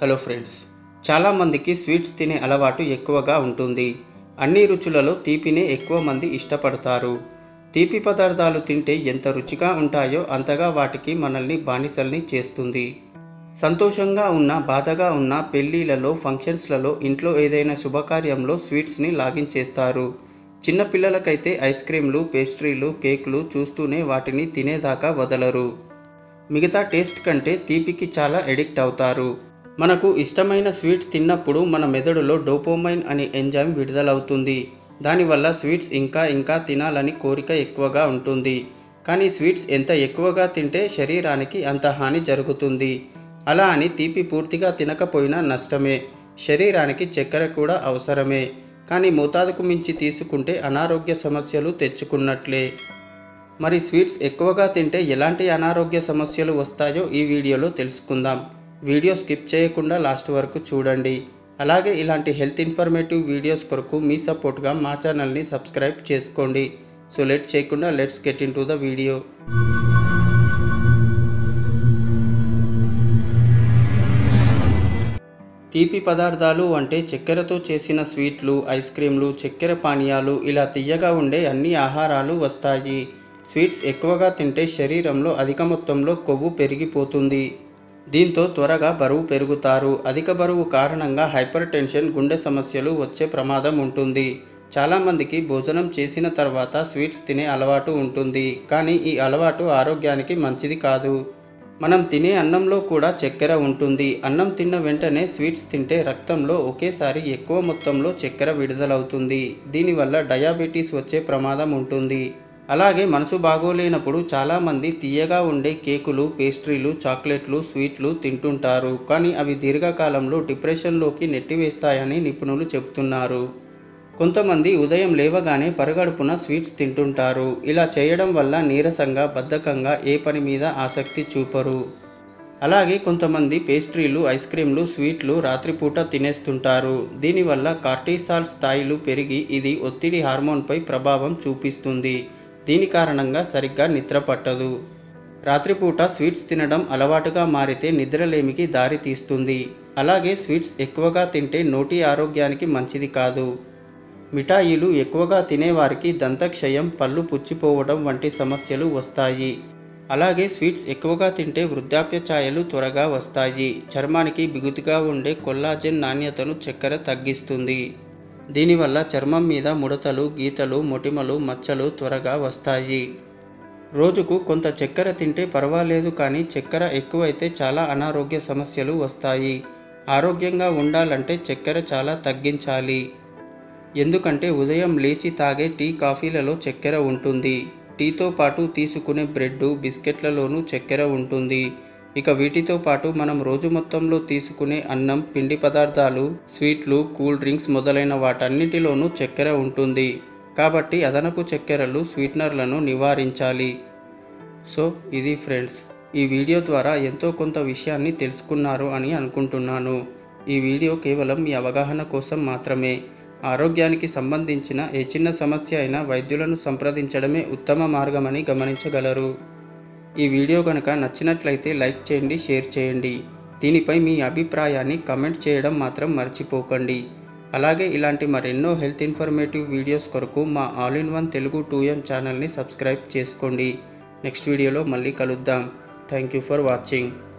hello friends చాలామందికి sweets తినే అలవాటు ఎక్కువగా ఉంటుంది అన్ని రుచులలో తీపినే ఎక్కువ మంది ఇష్టపడతారు తీపి పదార్థాలు తింటే ఎంత రుచిగా ఉంటాయో అంతగా వాటికి మనల్ని బానిసల్ని చేస్తుంది సంతోషంగా ఉన్న బాధగా ఉన్న పెళ్ళిళ్ళలో ఫంక్షన్స్లలో ఇంట్లో ఏదైనా శుభకార్యంలో స్వీట్స్ని లాగించేస్తారు చిన్న పిల్లలకైతే ఐస్ క్రీమ్లు పేస్ట్రీలు కేకులు చూస్తూనే వాటిని తినేదాకా వదలరు మిగతా టేస్ట్ కంటే తీపికి చాలా ఎడిక్ట్ అవుతారు మనకు ఇష్టమైన స్వీట్ తిన్నప్పుడు మన మెదడులో డోపోమైన్ అనే ఎంజైమ్ విడుదలవుతుంది దానివల్ల స్వీట్స్ ఇంకా ఇంకా తినాలని కోరిక ఎక్కువగా ఉంటుంది కానీ స్వీట్స్ ఎంత ఎక్కువగా తింటే శరీరానికి అంత హాని జరుగుతుంది అలా అని తీపి పూర్తిగా తినకపోయినా నష్టమే శరీరానికి చక్కెర కూడా అవసరమే కానీ మోతాదుకు మించి తీసుకుంటే అనారోగ్య సమస్యలు తెచ్చుకున్నట్లే మరి స్వీట్స్ ఎక్కువగా తింటే ఎలాంటి అనారోగ్య సమస్యలు వస్తాయో ఈ వీడియోలో తెలుసుకుందాం వీడియో స్కిప్ చేయకుండా లాస్ట్ వరకు చూడండి అలాగే ఇలాంటి హెల్త్ ఇన్ఫర్మేటివ్ వీడియోస్ కొరకు మీ సపోర్ట్గా మా ఛానల్ని సబ్స్క్రైబ్ చేసుకోండి సో లెట్ చేయకుండా let's get into the video తీపి పదార్థాలు అంటే చక్కెరతో చేసిన స్వీట్లు ఐస్ క్రీమ్లు చక్కెర పానీయాలు ఇలా తియ్యగా ఉండే అన్ని ఆహారాలు వస్తాయి స్వీట్స్ ఎక్కువగా తింటే శరీరంలో అధిక మొత్తంలో కొవ్వు పెరిగిపోతుంది దీంతో త్వరగా బరువు పెరుగుతారు అధిక బరువు కారణంగా హైపర్ టెన్షన్ గుండె సమస్యలు వచ్చే ప్రమాదం ఉంటుంది చాలామందికి భోజనం చేసిన తర్వాత స్వీట్స్ తినే అలవాటు ఉంటుంది కానీ ఈ అలవాటు ఆరోగ్యానికి మంచిది కాదు మనం తినే అన్నంలో కూడా చక్కెర ఉంటుంది అన్నం తిన్న వెంటనే స్వీట్స్ తింటే రక్తంలో ఒకేసారి ఎక్కువ మొత్తంలో చక్కెర విడుదలవుతుంది దీనివల్ల డయాబెటీస్ వచ్చే ప్రమాదం ఉంటుంది అలాగే మనసు బాగోలేనప్పుడు చాలామంది తీయగా ఉండే కేకులు పేస్ట్రీలు చాక్లెట్లు స్వీట్లు తింటుంటారు కానీ అవి దీర్ఘకాలంలో డిప్రెషన్లోకి నెట్టివేస్తాయని నిపుణులు చెబుతున్నారు కొంతమంది ఉదయం లేవగానే పరగడుపున స్వీట్స్ తింటుంటారు ఇలా చేయడం వల్ల నీరసంగా బద్ధకంగా ఏ పని మీద ఆసక్తి చూపరు అలాగే కొంతమంది పేస్ట్రీలు ఐస్ క్రీమ్లు స్వీట్లు రాత్రిపూట తినేస్తుంటారు దీనివల్ల కార్టిసాల్ స్థాయిలు పెరిగి ఇది ఒత్తిడి హార్మోన్పై ప్రభావం చూపిస్తుంది దీని కారణంగా సరిగ్గా నిద్ర పట్టదు రాత్రిపూట స్వీట్స్ తినడం అలవాటుగా మారితే నిద్రలేమికి దారి తీస్తుంది అలాగే స్వీట్స్ ఎక్కువగా తింటే నోటి ఆరోగ్యానికి మంచిది కాదు మిఠాయిలు ఎక్కువగా తినేవారికి దంతక్షయం పళ్ళు పుచ్చిపోవడం వంటి సమస్యలు వస్తాయి అలాగే స్వీట్స్ ఎక్కువగా తింటే వృద్ధాప్య ఛాయలు త్వరగా వస్తాయి చర్మానికి బిగుతుగా ఉండే కొల్లాజెన్ నాణ్యతను చక్కెర తగ్గిస్తుంది దీనివల్ల చర్మం మీద ముడతలు గీతలు మొటిమలు మచ్చలు త్వరగా వస్తాయి రోజుకు కొంత చక్కెర తింటే పర్వాలేదు కానీ చక్కెర ఎక్కువైతే చాలా అనారోగ్య సమస్యలు వస్తాయి ఆరోగ్యంగా ఉండాలంటే చక్కెర చాలా తగ్గించాలి ఎందుకంటే ఉదయం లేచి తాగే టీ కాఫీలలో చక్కెర ఉంటుంది టీతో పాటు తీసుకునే బ్రెడ్ బిస్కెట్లలోనూ చక్కెర ఉంటుంది ఇక వీటితో పాటు మనం రోజు మొత్తంలో తీసుకునే అన్నం పిండి పదార్థాలు స్వీట్లు కూల్ డ్రింక్స్ మొదలైన వాటన్నిటిలోనూ చక్కెర ఉంటుంది కాబట్టి అదనపు చక్కెరలు స్వీట్నర్లను నివారించాలి సో ఇది ఫ్రెండ్స్ ఈ వీడియో ద్వారా ఎంతో కొంత విషయాన్ని తెలుసుకున్నారు అని అనుకుంటున్నాను ఈ వీడియో కేవలం మీ అవగాహన కోసం మాత్రమే ఆరోగ్యానికి సంబంధించిన ఏ చిన్న సమస్య అయినా వైద్యులను సంప్రదించడమే ఉత్తమ మార్గమని గమనించగలరు ఈ వీడియో కనుక నచ్చినట్లయితే లైక్ చేయండి షేర్ చేయండి దీనిపై మీ అభిప్రాయాన్ని కమెంట్ చేయడం మాత్రం మర్చిపోకండి అలాగే ఇలాంటి మరెన్నో హెల్త్ ఇన్ఫర్మేటివ్ వీడియోస్ కొరకు మా all in one Telugu two M ఛానల్ని సబ్స్క్రైబ్ చేసుకోండి నెక్స్ట్ వీడియోలో మళ్ళీ కలుద్దాం థ్యాంక్ యూ ఫర్ వాచింగ్